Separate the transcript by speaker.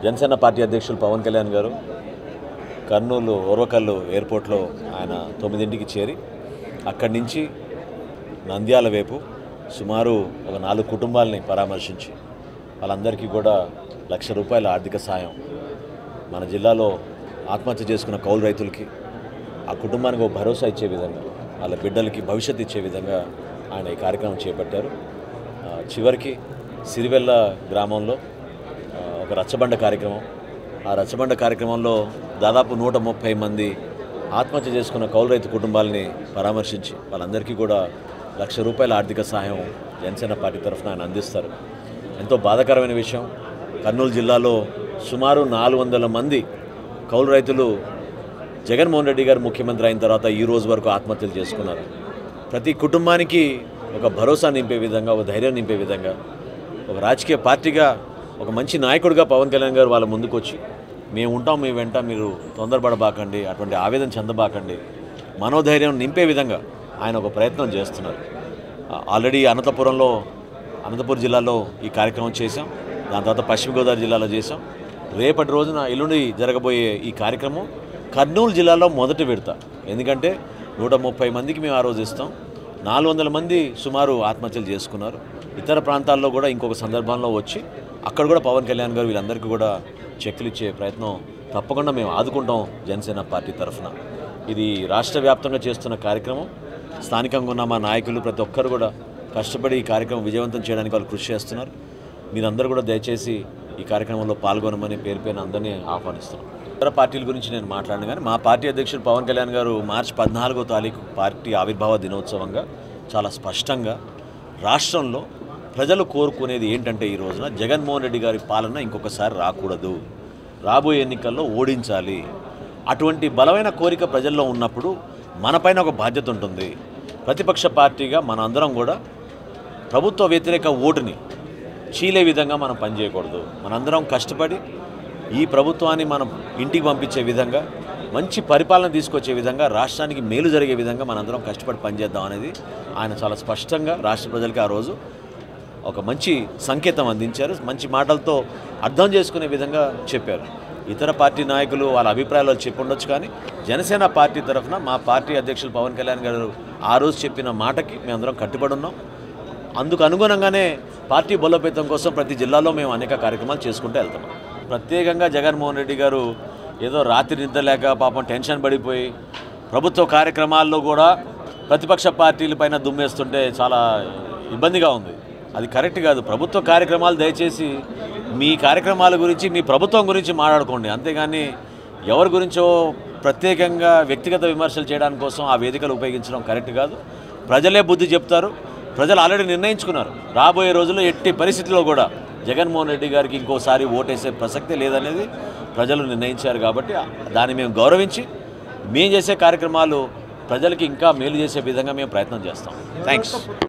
Speaker 1: Janasena party అధ్యక్షులు పవన్ కళ్యాణ్ గారు కర్నూలు ఓర్వకల్లు ఎయిర్పోర్ట్లో ఆయన తొమ్మిదింటికి చేరి అక్కడి నుంచి నంద్యాల వైపు సుమారు ఒక నాలుగు కుటుంబాలని పరామర్శించి వాళ్ళందరికీ కూడా లక్ష రూపాయల ఆర్థిక సాయం మన జిల్లాలో ఆత్మహత్య చేసుకున్న కౌలు రైతులకి ఆ కుటుంబానికి ఒక భరోసా ఇచ్చే విధంగా వాళ్ళ బిడ్డలకి భవిష్యత్తు ఇచ్చే విధంగా ఆయన ఈ కార్యక్రమం చేపట్టారు ఆ, చివరికి సిరివెల్ల గ్రామంలో ఆ, ఒక రచ్చబండ కార్యక్రమం ఆ రచ్చబండ కార్యక్రమంలో దాదాపు నూట ముప్పై మంది ఆత్మహత్య చేసుకున్న కౌలు రైతు కుటుంబాలని పరామర్శించి వాళ్ళందరికీ కూడా లక్ష రూపాయల ఆర్థిక సహాయం జనసేన పార్టీ తరఫున ఆయన అందిస్తారు ఎంతో బాధాకరమైన విషయం కర్నూలు జిల్లాలో సుమారు నాలుగు వందల మంది కౌలు రైతులు జగన్మోహన్ రెడ్డి గారు ముఖ్యమంత్రి అయిన తర్వాత ఈ రోజు వరకు ఆత్మహత్యలు చేసుకున్నారు ప్రతి కుటుంబానికి ఒక భరోసా నింపే విధంగా ఒక ధైర్యం నింపే విధంగా ఒక రాజకీయ పార్టీగా ఒక మంచి నాయకుడిగా పవన్ కళ్యాణ్ గారు వాళ్ళ ముందుకు వచ్చి మేము ఉంటాం మీ వెంట మీరు తొందరపడబాకండి అటువంటి ఆవేదన చెందబాకండి మనోధైర్యం నింపే విధంగా ఆయన ఒక ప్రయత్నం చేస్తున్నారు ఆ- ఆల్రెడీ అనంతపురంలో అనంతపురం జిల్లాలో ఈ కార్యక్రమం చేశాం దాని తర్వాత పశ్చిమ గోదావరి జిల్లాలో చేశాం రేపటి రోజున ఎల్లుండి జరగబోయే ఈ కార్యక్రమం కర్నూలు జిల్లాలో మొదటి విడత ఎందుకంటే నూట ముప్పై మందికి మేము ఆ రోజు ఇస్తాం నాలుగు వందల మంది సుమారు ఆత్మహత్యలు చేసుకున్నారు ఇతర ప్రాంతాల్లో కూడా ఇంకొక సందర్భంలో వచ్చి అక్కడ కూడా పవన్ కళ్యాణ్ గారు వీళ్ళందరికీ కూడా చెక్కులు ఇచ్చే ప్రయత్నం తప్పకుండా మేము ఆదుకుంటాం జనసేన పార్టీ తరఫున ఇది రాష్ట్ర వ్యాప్తంగా చేస్తున్న కార్యక్రమం స్థానికంగా ఉన్న మా నాయకులు ప్రతి ఒక్కరు కూడా కష్టపడి ఈ కార్యక్రమం విజయవంతం చేయడానికి వాళ్ళు కృషి చేస్తున్నారు మీరందరూ కూడా దయచేసి ఈ కార్యక్రమంలో పాల్గొనమని పేరు పేరున అందరినీ ఆహ్వానిస్తున్నాం ఇతర పార్టీల గురించి నేను మాట్లాడను కానీ మా పార్టీ అధ్యక్షుడు పవన్ కళ్యాణ్ గారు మార్చి పద్నాలుగో తారీఖు పార్టీ ఆవిర్భావ దినోత్సవంగా చాలా స్పష్టంగా రాష్ట్రంలో ప్రజలు కోరుకునేది ఏంటంటే ఈ రోజున జగన్మోహన్ రెడ్డి గారి పాలన ఇంకొకసారి రాకూడదు రాబోయే ఎన్నికల్లో ఓడించాలి అటువంటి బలమైన కోరిక ప్రజల్లో ఉన్నప్పుడు మనపైన ఒక బాధ్యత ఉంటుంది ప్రతిపక్ష పార్టీగా మనందరం కూడా ప్రభుత్వ వ్యతిరేక ఓటుని చీలే విధంగా మనం పనిచేయకూడదు మనందరం కష్టపడి ఈ ప్రభుత్వాన్ని మనం ఇంటికి పంపించే విధంగా మంచి పరిపాలన తీసుకొచ్చే విధంగా రాష్ట్రానికి మేలు జరిగే విధంగా మనందరం కష్టపడి పనిచేద్దాం అనేది ఆయన చాలా స్పష్టంగా రాష్ట్ర ప్రజలకి ఆ రోజు ఒక మంచి సంకేతం అందించారు మంచి మాటలతో అర్థం చేసుకునే విధంగా చెప్పారు ఇతర పార్టీ నాయకులు వాళ్ళ అభిప్రాయాలు చెప్పి ఉండొచ్చు కానీ జనసేన పార్టీ తరఫున మా పార్టీ అధ్యక్షులు పవన్ కళ్యాణ్ గారు ఆ రోజు చెప్పిన మాటకి మేమందరం కట్టుబడి ఉన్నాం అందుకు అనుగుణంగానే పార్టీ బలోపేతం కోసం ప్రతి జిల్లాలో మేము అనేక కార్యక్రమాలు చేసుకుంటూ వెళ్తున్నాం ప్రత్యేకంగా జగన్మోహన్ రెడ్డి గారు ఏదో రాత్రి నిద్ర లేక పాపం టెన్షన్ పడిపోయి ప్రభుత్వ కార్యక్రమాల్లో కూడా ప్రతిపక్ష పార్టీల పైన దుమ్మేస్తుంటే చాలా ఇబ్బందిగా ఉంది అది కరెక్ట్ కాదు ప్రభుత్వ కార్యక్రమాలు దయచేసి మీ కార్యక్రమాల గురించి మీ ప్రభుత్వం గురించి మాట్లాడుకోండి అంతేగాని ఎవరి గురించో ప్రత్యేకంగా వ్యక్తిగత విమర్శలు చేయడానికి కోసం ఆ వేదికలు ఉపయోగించడం కరెక్ట్ కాదు ప్రజలే బుద్ధి చెప్తారు ప్రజలు ఆల్రెడీ నిర్ణయించుకున్నారు రాబోయే రోజుల్లో ఎట్టి పరిస్థితుల్లో కూడా జగన్మోహన్ రెడ్డి గారికి ఇంకోసారి ఓటేసే ప్రసక్తే లేదనేది ప్రజలు నిర్ణయించారు కాబట్టి దాన్ని మేము గౌరవించి మేము చేసే కార్యక్రమాలు ప్రజలకి ఇంకా మేలు చేసే విధంగా మేము ప్రయత్నం చేస్తాం థ్యాంక్స్